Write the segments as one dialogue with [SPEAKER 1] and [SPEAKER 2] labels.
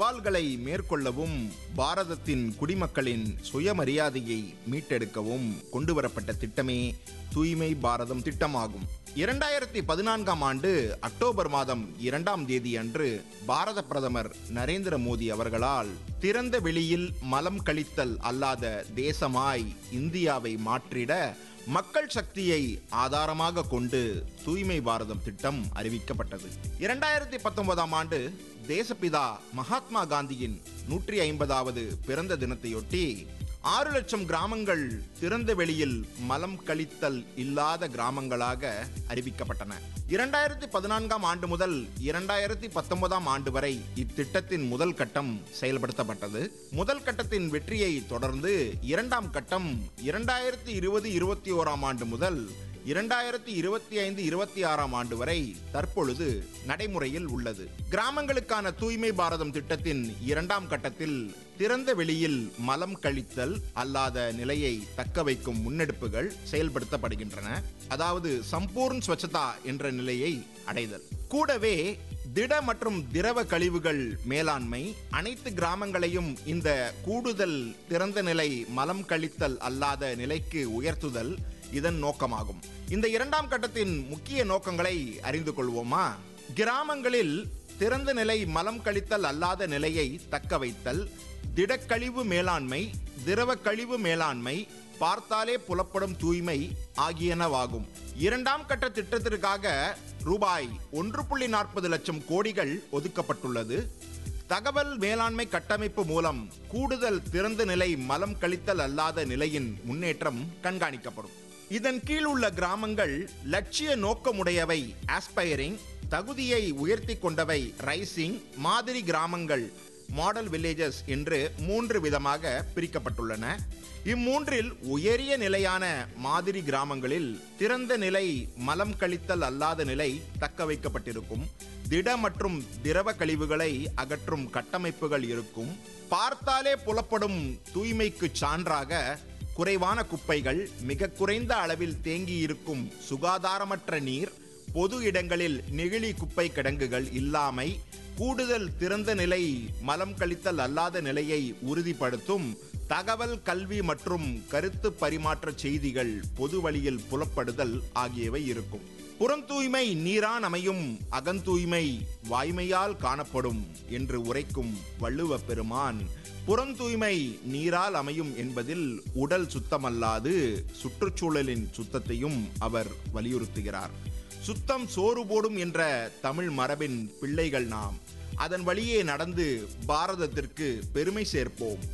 [SPEAKER 1] சவால்களை மேற்கொள்ளவும் பாரதத்தின் குடிமக்களின் சுயமரியாதையை மீட்டெடுக்கவும் கொண்டுவரப்பட்ட திட்டமே தூய்மை பாரதம் திட்டமாகும் இரண்டாயிரத்தி பதினான்காம் ஆண்டு அக்டோபர் மாதம் இரண்டாம் தேதி அன்று பாரத பிரதமர் நரேந்திர மோடி அவர்களால் திறந்த வெளியில் மலம் கழித்தல் அல்லாத தேசமாய் இந்தியாவை மாற்றிட மக்கள் சக்தியை ஆதாரமாக கொண்டு தூய்மை பாரதம் திட்டம் அறிவிக்கப்பட்டது இரண்டாயிரத்தி பத்தொன்பதாம் ஆண்டு தேசப்பிதா மகாத்மா காந்தியின் நூற்றி ஐம்பதாவது பிறந்த தினத்தையொட்டி ஆறு லட்சம் கிராமங்கள் திறந்த வெளியில் மலம் கழித்தல் இல்லாத கிராமங்களாக அறிவிக்கப்பட்டன இரண்டாயிரத்தி பதினான்காம் ஆண்டு முதல் இரண்டாயிரத்தி பத்தொன்பதாம் ஆண்டு வரை இத்திட்டத்தின் முதல் கட்டம் செயல்படுத்தப்பட்டது முதல் கட்டத்தின் வெற்றியை தொடர்ந்து இரண்டாம் கட்டம் இரண்டாயிரத்தி இருபது இருபத்தி ஓராம் ஆண்டு முதல் இரண்டாயிரத்தி இருபத்தி ஐந்து இருபத்தி ஆறாம் ஆண்டு வரை தற்பொழுது நடைமுறையில் உள்ளது கிராமங்களுக்கான தூய்மை பாரதம் திட்டத்தின் இரண்டாம் கட்டத்தில் திறந்த வெளியில் மலம் கழித்தல் அல்லாத நிலையை தக்க வைக்கும் முன்னெடுப்புகள் செயல்படுத்தப்படுகின்றன அதாவது சம்பூர்ண் ஸ்வச்சதா என்ற நிலையை அடைதல் கூடவே திட மற்றும் திரவ கழிவுகள் மேலாண்மை அனைத்து கிராமங்களையும் இந்த கூடுதல் திறந்த நிலை மலம் கழித்தல் அல்லாத நிலைக்கு உயர்த்துதல் இதன் நோக்கமாகும் இந்த இரண்டாம் கட்டத்தின் முக்கிய நோக்கங்களை அறிந்து கொள்வோமா கிராமங்களில் திறந்த நிலை மலம் கழித்தல் அல்லாத நிலையை தக்க வைத்தல் திடக்கழிவு மேலாண்மை திரவ கழிவு மேலாண்மை பார்த்தாலே புலப்படும் தூய்மை ஆகியனவாகும் இரண்டாம் கட்ட திட்டத்திற்காக ரூபாய் ஒன்று புள்ளி நாற்பது லட்சம் கோடிகள் ஒதுக்கப்பட்டுள்ளது தகவல் மேலாண்மை கட்டமைப்பு மூலம் கூடுதல் திறந்த நிலை மலம் கழித்தல் அல்லாத நிலையின் முன்னேற்றம் கண்காணிக்கப்படும் இதன் கீழ் உள்ள கிராமங்கள் லட்சிய நோக்கமுடையவை ஆஸ்பைரிங் தகுதியை உயர்த்தி கொண்டவை ரைசிங் மாதிரி கிராமங்கள் மாடல் வில்லேஜஸ் என்று மூன்று விதமாக பிரிக்கப்பட்டுள்ளன இம்மூன்றில் உயரிய நிலையான மாதிரி கிராமங்களில் திறந்த நிலை மலம் கழித்தல் அல்லாத நிலை தக்க வைக்கப்பட்டிருக்கும் திட மற்றும் திரவ கழிவுகளை அகற்றும் கட்டமைப்புகள் இருக்கும் பார்த்தாலே புலப்படும் தூய்மைக்கு சான்றாக குறைவான குப்பைகள் மிக குறைந்த அளவில் தேங்கி இருக்கும் சுகாதாரமற்ற நீர் பொது இடங்களில் நெகிழி குப்பை கிடங்குகள் இல்லாமை கூடுதல் திறந்த நிலை மலம் கழித்தல் அல்லாத நிலையை உறுதிப்படுத்தும் தகவல் கல்வி மற்றும் கருத்து பரிமாற்ற செய்திகள் பொது வழியில் புலப்படுதல் ஆகியவை இருக்கும் புறந்தூய்மை நீரான் அமையும் அகந்தூய்மை வாய்மையால் காணப்படும் என்று உரைக்கும் வள்ளுவ பெருமான் புறந்தூய்மை நீரால் அமையும் என்பதில் உடல் சுத்தமல்லாது சுற்றுச்சூழலின் சுத்தத்தையும் அவர் வலியுறுத்துகிறார் சுத்தம் சோறு போடும் என்ற தமிழ் மரபின் பிள்ளைகள் நாம் அதன் வழியே நடந்து பாரதத்திற்கு பெருமை சேர்ப்போம்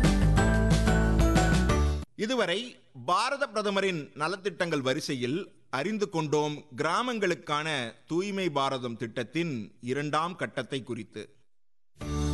[SPEAKER 1] இதுவரை பாரத பிரதமரின் நலத்திட்டங்கள் வரிசையில் அறிந்து கொண்டோம் கிராமங்களுக்கான தூய்மை பாரதம் திட்டத்தின் இரண்டாம் கட்டத்தை குறித்து